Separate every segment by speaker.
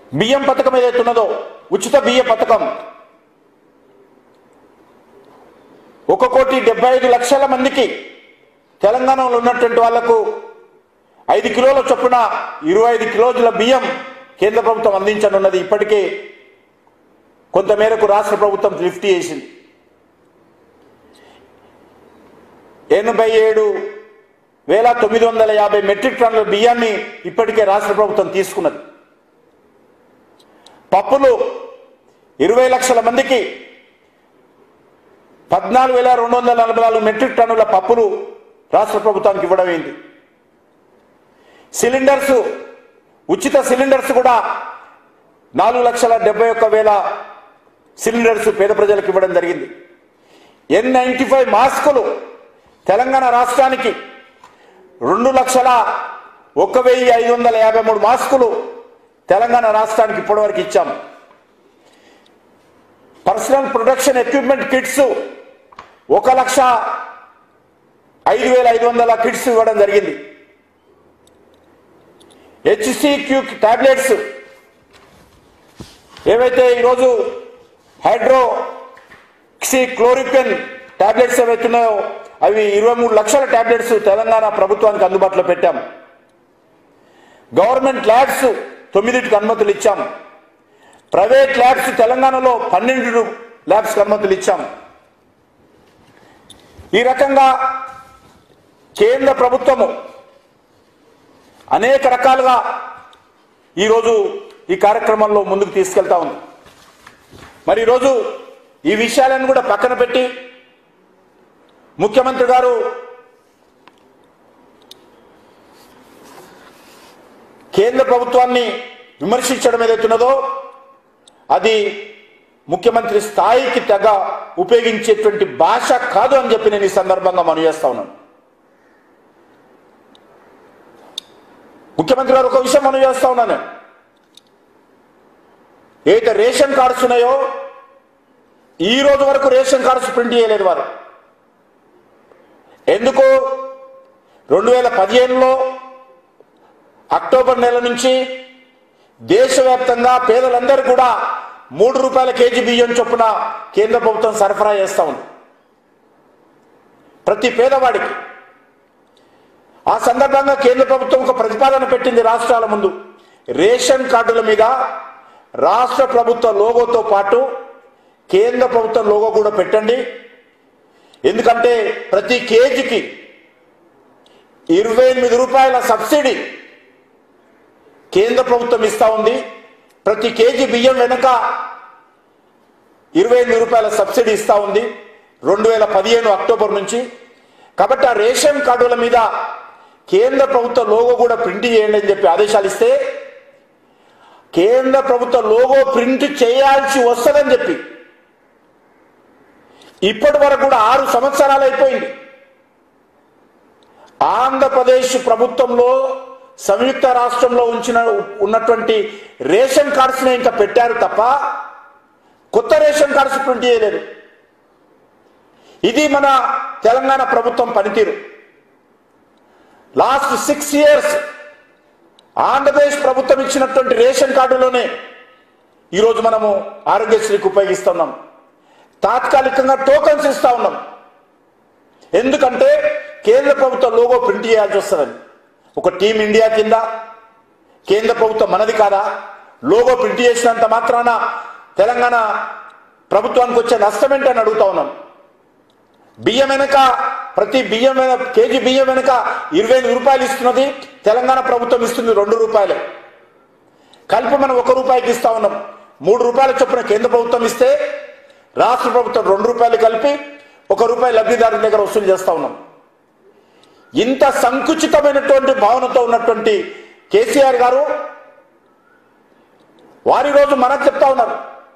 Speaker 1: బియ్యం పథకం ఏదైతే ఉన్నదో ఉచిత బియ్య పథకం ఒక కోటి డెబ్బై ఐదు లక్షల మందికి తెలంగాణలో ఉన్నటువంటి వాళ్లకు ఐదు కిలోల చొప్పున ఇరవై ఐదు కిలోల బియ్యం కేంద్ర ప్రభుత్వం అందించనున్నది ఇప్పటికే కొంతమేరకు రాష్ట్ర ప్రభుత్వం లిఫ్ట్ చేసింది ఎనభై ఏడు వేల తొమ్మిది వందల యాభై మెట్రిక్ టన్నుల బియ్యాన్ని ఇప్పటికే రాష్ట్ర ప్రభుత్వం తీసుకున్నది పప్పులు ఇరవై లక్షల మందికి పద్నాలుగు వేల రెండు వందల నలభై నాలుగు మెట్రిక్ టన్నుల పప్పులు రాష్ట్ర ప్రభుత్వానికి ఇవ్వడం అయింది సిలిండర్స్ ఉచిత సిలిండర్స్ కూడా నాలుగు లక్షల డెబ్బై ఒక్క వేల సిలిండర్స్ పేద ప్రజలకు ఇవ్వడం జరిగింది ఎన్ నైంటీ ఫైవ్ మాస్కులు తెలంగాణ రాష్ట్రానికి రెండు లక్షల ఒక వెయ్యి ఐదు వందల యాభై మూడు మాస్కులు తెలంగాణ రాష్ట్రానికి ఇప్పటివరకు ఇచ్చాము పర్సనల్ ప్రొటెక్షన్ ఎక్విప్మెంట్ కిట్స్ ఒక లక్ష ఐదు వేల ఐదు వందల కిట్స్ ఇవ్వడం జరిగింది హెచ్సిక్యూ టాబ్లెట్స్ ఏవైతే ఈరోజు హైడ్రో క్లోరిపెన్ టాబ్లెట్స్ ఏవైతే ఉన్నాయో అవి ఇరవై మూడు లక్షల టాబ్లెట్స్ తెలంగాణ ప్రభుత్వానికి అందుబాటులో పెట్టాం గవర్నమెంట్ ల్యాబ్స్ తొమ్మిదిటికి అనుమతులు ఇచ్చాం ప్రైవేట్ ల్యాబ్స్ తెలంగాణలో పన్నెండు ల్యాబ్స్కి అనుమతులు ఇచ్చాం ఈ రకంగా కేంద్ర ప్రభుత్వము అనేక రకాలుగా ఈరోజు ఈ కార్యక్రమంలో ముందుకు తీసుకెళ్తా ఉంది మరి ఈరోజు ఈ విషయాలను కూడా పక్కన పెట్టి ముఖ్యమంత్రి గారు కేంద్ర ప్రభుత్వాన్ని విమర్శించడం ఏదైతున్నదో అది ముఖ్యమంత్రి స్థాయికి తెగ ఉపయోగించేటువంటి భాష కాదు అని చెప్పి నేను ఈ సందర్భంగా మనవి చేస్తా ఉన్నాను ముఖ్యమంత్రి గారు ఒక విషయం మనవి చేస్తా ఉన్నాను ఏదైతే రేషన్ కార్డ్స్ ఉన్నాయో ఈ రోజు వరకు రేషన్ కార్డ్స్ ప్రింట్ చేయలేదు వారు ఎందుకు రెండు వేల పదిహేనులో అక్టోబర్ నెల నుంచి దేశవ్యాప్తంగా పేదలందరూ కూడా మూడు రూపాయల కేజీ బియ్యం చొప్పున కేంద్ర ప్రభుత్వం సరఫరా చేస్తా ఉంది ప్రతి పేదవాడికి ఆ సందర్భంగా కేంద్ర ప్రభుత్వం ఒక ప్రతిపాదన పెట్టింది రాష్ట్రాల ముందు రేషన్ కార్డుల మీద రాష్ట్ర ప్రభుత్వ లోగోతో పాటు కేంద్ర ప్రభుత్వ లోగో కూడా పెట్టండి ఎందుకంటే ప్రతి కేజీకి ఇరవై ఎనిమిది రూపాయల సబ్సిడీ కేంద్ర ప్రభుత్వం ఇస్తా ఉంది ప్రతి కేజీ బియ్యం వెనుక ఇరవై ఎనిమిది రూపాయల సబ్సిడీ ఇస్తా ఉంది రెండు వేల పదిహేను అక్టోబర్ నుంచి కాబట్టి ఆ రేషన్ కార్డుల మీద కేంద్ర ప్రభుత్వ లోగో కూడా ప్రింట్ చేయండి అని చెప్పి ఆదేశాలు ఇస్తే కేంద్ర ప్రభుత్వ లోగో ప్రింట్ చేయాల్సి వస్తుందని చెప్పి ఇప్పటి వరకు కూడా ఆరు సంవత్సరాలు అయిపోయింది ఆంధ్రప్రదేశ్ ప్రభుత్వంలో సంయుక్త రాష్ట్రంలో ఉంచిన ఉన్నటువంటి రేషన్ కార్డ్స్ ఇంకా పెట్టారు తప్ప కొత్త రేషన్ కార్డ్స్ ప్రింట్ చేయలేదు ఇది మన తెలంగాణ ప్రభుత్వం పనితీరు లాస్ట్ సిక్స్ ఇయర్స్ ఆంధ్రప్రదేశ్ ప్రభుత్వం ఇచ్చినటువంటి రేషన్ కార్డులోనే ఈరోజు మనము ఆరోగ్యశ్రీకి ఉపయోగిస్తున్నాం తాత్కాలికంగా టోకన్స్ ఇస్తా ఉన్నాం ఎందుకంటే కేంద్ర ప్రభుత్వ లోగో ప్రింట్ చేయాల్సి వస్తుందని ఒక టీం ఇండియా కింద కేంద్ర ప్రభుత్వం మనది కాదా లోగో ప్రింట్ చేసినంత మాత్రాన తెలంగాణ ప్రభుత్వానికి వచ్చే నష్టం ఏంటని అడుగుతా ఉన్నాం బియ్యం వెనక ప్రతి బియ్యం వెనక కేజీ బియ్యం వెనక ఇరవై ఎనిమిది రూపాయలు ఇస్తున్నది తెలంగాణ ప్రభుత్వం ఇస్తుంది రెండు రూపాయలు కలిపి మనం ఒక రూపాయికి ఇస్తా ఉన్నాం మూడు రూపాయల చొప్పున కేంద్ర ప్రభుత్వం ఇస్తే రాష్ట్ర ప్రభుత్వం రెండు రూపాయలు కలిపి ఒక రూపాయి లబ్ధిదారుల దగ్గర వసూలు చేస్తా ఉన్నాం ఇంత సంకుచితమైనటువంటి భావనతో ఉన్నటువంటి కేసీఆర్ గారు వారి రోజు మనకు చెప్తా ఉన్నారు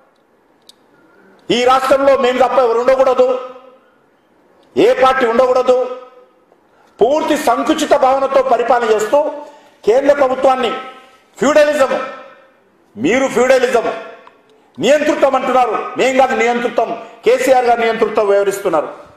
Speaker 1: ఈ రాష్ట్రంలో మేము తప్ప ఎవరు ఉండకూడదు ఏ పార్టీ ఉండకూడదు పూర్తి సంకుచిత భావనతో పరిపాలన చేస్తూ కేంద్ర ప్రభుత్వాన్ని ఫ్యూడలిజం మీరు ఫ్యూడలిజం నియంతృత్వం అంటున్నారు మేం కాదు నియంతృత్వం కేసీఆర్ గారు నియంతృత్వం వివరిస్తున్నారు